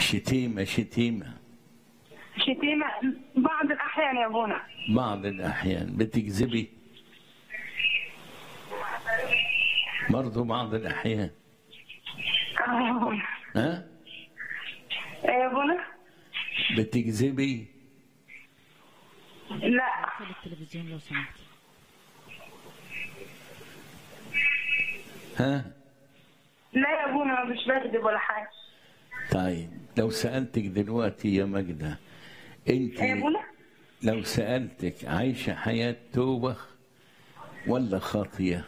شتيمة شتيمة شتيمة بعض الأحيان يا أبونا بعض الأحيان بتكذبي برضو بعض الأحيان آه يا أبونا ها إيه يا أبونا بتكذبي لا قفل التلفزيون لو سمحت ها لا يا أبونا مش بكذب ولا حاجة طيب لو سألتك دلوقتي يا ماجدة انت إيه يا أبونا لو سألتك عايشة حياة توبة ولا خاطية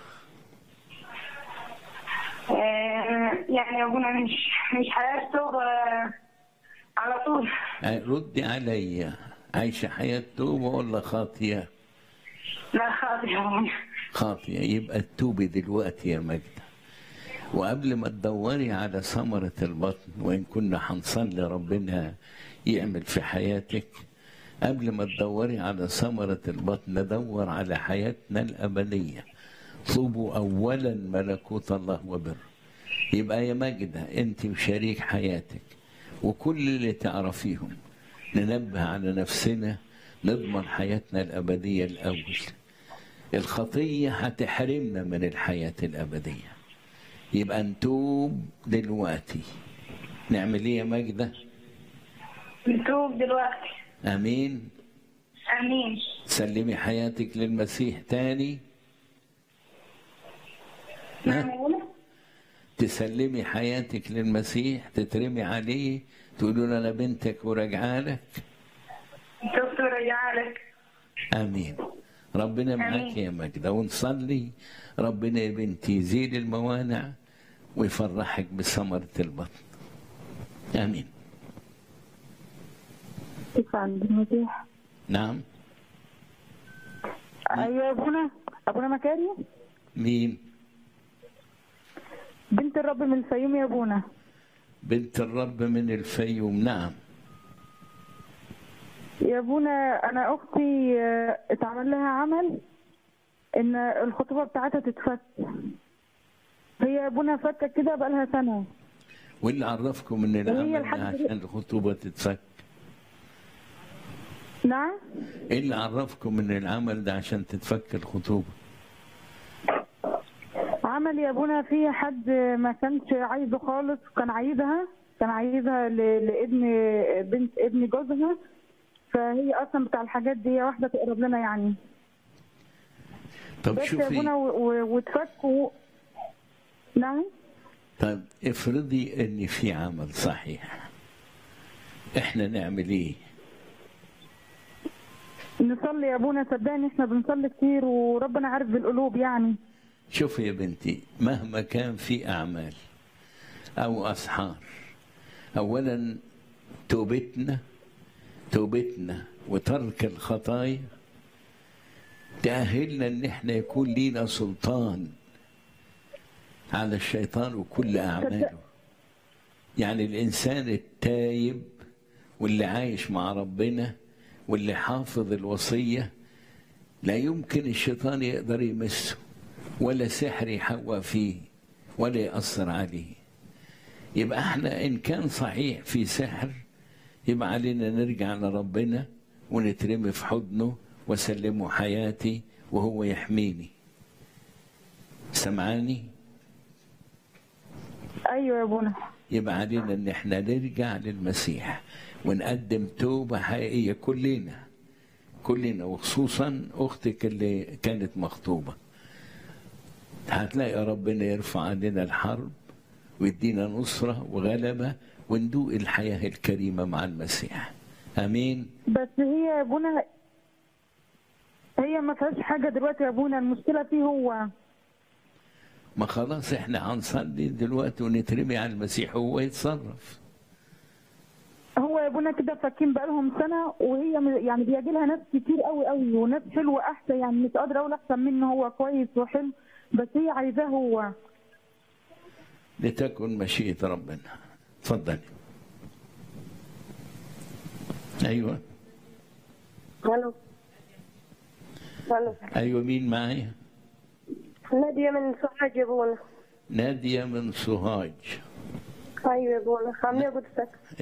آه، يعني يا أبونا مش مش حياة توبة على طول ردي عليا عايشة حياة توبة ولا خاطية لا خاطر يا أبونا خاطية يبقى تتوبي دلوقتي يا ماجدة وقبل ما تدوري على ثمرة البطن وإن كنا هنصلي ربنا يعمل في حياتك قبل ما تدوري على ثمرة البطن ندور على حياتنا الأبدية اطلبوا أولا ملكوت الله وبر يبقى يا ماجدة أنت وشريك حياتك وكل اللي تعرفيهم ننبه على نفسنا نضمن حياتنا الأبدية الأول الخطية هتحرمنا من الحياة الأبدية يبقى نتوب دلوقتي نعمل ايه يا ماجدة نتوب دلوقتي امين آمين سلمي حياتك للمسيح تاني نعم يا أبونا تسلمي حياتك للمسيح تترمي عليه تقولوا له انا بنتك وراجعه لك توبت ورجعلك امين ربنا معاك يا ماجدة ونصلي ربنا يا بنتي يزيل الموانع ويفرحك بثمرة البطن امين كيف عند المسيح نعم ايوه يا ابونا ابونا مكاري مين بنت الرب من الفيوم يا ابونا بنت الرب من الفيوم نعم يا ابونا انا اختي آه، اتعمل لها عمل ان الخطوبه بتاعتها تتفك هي يا ابونا فكه كده بقالها سنه واللي عرفكم ان العمل ده لحد عشان الخطوبه تتفك نعم ايه اللي عرفكم ان العمل ده عشان تتفك الخطوبه عمل يا ابونا في حد ما كانش عايزه خالص كان عايزها كان عايزها ل- لابن بنت ابن جوزها فهي اصلا بتاع الحاجات دي هي واحده تقرب لنا يعني طب بس يا ابونا شوفي و- و- واتفكوا نعم طب افرضي ان في عمل صحيح احنا نعمل ايه نصلي يا ابونا صدقني احنا بنصلي كتير وربنا عارف بالقلوب يعني شوفي يا بنتي مهما كان في اعمال او اسحار اولا توبتنا توبتنا وترك الخطايا تأهلنا ان احنا يكون لينا سلطان على الشيطان وكل اعماله يعني الانسان التايب واللي عايش مع ربنا واللي حافظ الوصيه لا يمكن الشيطان يقدر يمسه ولا سحر يحوى فيه ولا يأثر عليه يبقى احنا ان كان صحيح في سحر يبقى علينا نرجع لربنا ونترمي في حضنه وسلمه حياتي وهو يحميني سمعاني ايوه يا ابونا يبقى علينا ان احنا نرجع للمسيح ونقدم توبة حقيقية كلنا كلنا وخصوصا اختك اللي كانت مخطوبة هتلاقي ربنا يرفع عننا الحرب ويدينا نصرة وغلبة وندوق الحياة الكريمة مع المسيح امين بس هي يا ابونا هي ما فيهاش حاجه دلوقتي يا ابونا المشكله فيه هو ما خلاص احنا هنصلي دلوقتي ونترمي على المسيح وهو يتصرف هو يا ابونا كده فاكين بقالهم سنه وهي م- يعني بيجي لها ناس كتير قوي قوي وناس حلوه احسن يعني مش قادره اقول احسن منه هو كويس وحلو بس هي عايزاه هو لتكن مشيئة ربنا اتفضلي ايوه الو الو ايوه مين معايا نادية من سوهاج يا ابونا نادية من سوهاج ايوه يا ابونا عامله قدسك